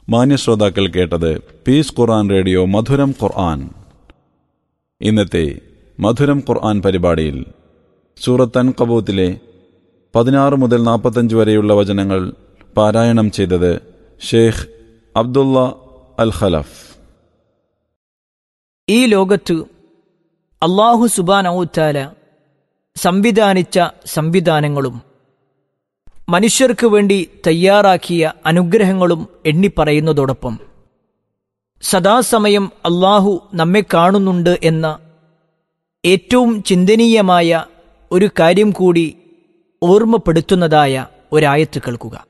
മാന്യശ്രോതാക്കൾ കേട്ടത് പീസ് ഖുർആൻ റേഡിയോ മധുരം ഖുർആൻ ഇന്നത്തെ മധുരം ഖുർആൻ പരിപാടിയിൽ സൂറത്ത് അൻ കബൂത്തിലെ പതിനാറ് മുതൽ നാൽപ്പത്തഞ്ച് വരെയുള്ള വചനങ്ങൾ പാരായണം ചെയ്തത് ഷെയ്ഖ് അബ്ദുള്ള അൽ ഖലഫ് ഈ ലോകത്ത് അള്ളാഹു സുബാനൌത്താല സംവിധാനിച്ച സംവിധാനങ്ങളും മനുഷ്യർക്ക് വേണ്ടി തയ്യാറാക്കിയ അനുഗ്രഹങ്ങളും എണ്ണിപ്പറയുന്നതോടൊപ്പം സദാസമയം അള്ളാഹു നമ്മെ കാണുന്നുണ്ട് എന്ന ഏറ്റവും ചിന്തനീയമായ ഒരു കാര്യം കൂടി ഓർമ്മപ്പെടുത്തുന്നതായ ഒരായത്ത് കേൾക്കുക